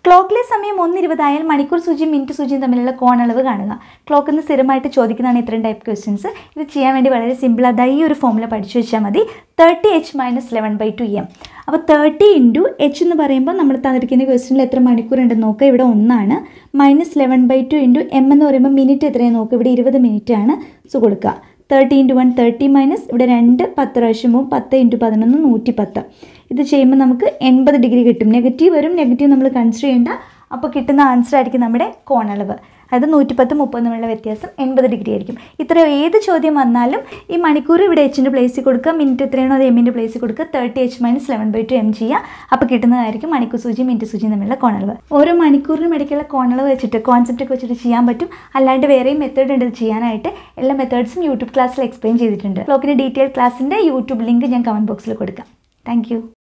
ക്ലോക്കിലെ സമയം ഒന്നിരുപതായാൽ മണിക്കൂർ സൂചിയും മിനിറ്റ് സൂചിയും തമ്മിലുള്ള കോണളവ് കാണുക ക്ലോക്കിൽ നിന്ന് സ്ഥിരമായിട്ട് ചോദിക്കുന്നതാണ് ഇത്രയും ടൈപ്പ് ക്വസ്റ്റ്യൻസ് ഇത് ചെയ്യാൻ വേണ്ടി വളരെ സിമ്പിൾ അതായി ഈ ഒരു ഫോമുല പഠിച്ചു വെച്ചാൽ മതി thirty H minus eleven by two M അപ്പോൾ തേർട്ടി ഇൻറ്റു എച്ച് എന്ന് പറയുമ്പോൾ നമ്മൾ തന്നിരിക്കുന്ന ക്വസ്റ്റ്യനിൽ എത്ര മണിക്കൂർ ഉണ്ടെന്ന് നോക്കുക ഇവിടെ ഒന്നാണ് minus eleven by two into M എന്ന് പറയുമ്പോൾ മിനിറ്റ് എത്രയാണ് നോക്കുക ഇവിടെ ഇരുപത് മിനിറ്റ് ആണ് സോ കൊടുക്കുക thirty into one thirty minus ഇവിടെ രണ്ട് പത്ത് പ്രാവശ്യം പോവും പത്ത് ഇൻറ്റു പതിനൊന്ന് നൂറ്റി പത്ത് ഇത് ചെയ്യുമ്പോൾ നമുക്ക് എൺപത് ഡിഗ്രി കിട്ടും നെഗറ്റീവ് വരും നെഗറ്റീവ് നമ്മൾ കൺസിഡർ ചെയ്യേണ്ട അപ്പോൾ കിട്ടുന്ന ആൻസർ ആയിരിക്കും നമ്മുടെ കോണളവ് അതായത് നൂറ്റിപ്പത്ത് മുപ്പത് തമ്മിലുള്ള വ്യത്യാസം എൺപത് ഡിഗ്രി ആയിരിക്കും ഇത്ര ഏത് ചോദ്യം വന്നാലും ഈ മണിക്കൂർ ഇവിടെ എച്ചിൻ്റെ പ്ലേസിൽ കൊടുക്കുക മിനിറ്റ് എത്രയാണോ അത് എമ്മിൻ്റെ പ്ലേസിൽ കൊടുക്കുക thirty H minus eleven by two M ചെയ്യുക അപ്പോൾ കിട്ടുന്നതായിരിക്കും മണിക്കൂർ സൂചി മിനിറ്റ് സൂചി തമ്മിലുള്ള കോണളവ് ഓരോ മണിക്കൂറിനും ഇടയ്ക്കുള്ള കോണളവ് വെച്ചിട്ട് കോൺസെപ്റ്റ് ഒക്കെ വെച്ചിട്ട് ചെയ്യാൻ പറ്റും അല്ലാണ്ട് വേറെയും മെത്തേഡ് ഉണ്ട് ഇത് ചെയ്യാനായിട്ട് എല്ലാ മെത്തേഡ്സും യൂട്യൂബ് ക്ലാസ്സിൽ എക്സ്പ്ലെയിൻ ചെയ്തിട്ടുണ്ട് ക്ലോക്കിൻ്റെ ഡീറ്റെയിൽ ക്ലാസ്സിൻ്റെ യൂട്യൂബ് ലിങ്ക് ഞാൻ കമൻറ്റ് ബോക്സിൽ കൊടുക്കാം താങ്ക്